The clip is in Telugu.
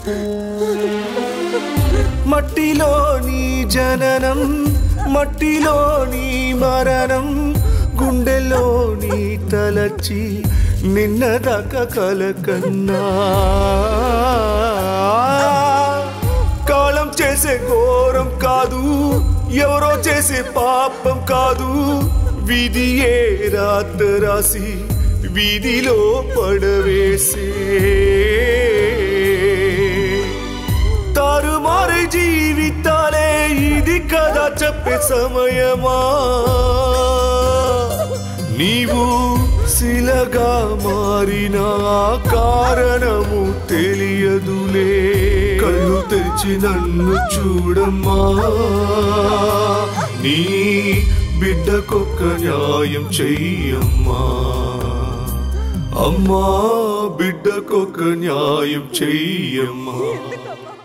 మట్టిలోని జననం మట్టిలోని మరణం గుండెలోని తలచి నిన్నదాకా కలకన్నా కాలం చేసే ఘోరం కాదు ఎవరో చేసే పాపం కాదు విధి ఏ రాత రాసి వీధిలో పడవేసే తారుమారే జీవితాలే ఇది కదా చెప్పే సమయమా నీవు శిలగా మారిన కారణము తెలియదులే కళ్ళు తెరిచి నన్ను చూడమ్మా నీ బిడ్డకొక్క న్యాయం చెయ్యమ్మా అమ్మా బిడ్డకొక్క న్యాయం చెయ్యమ్మా ఎందుకమ్మా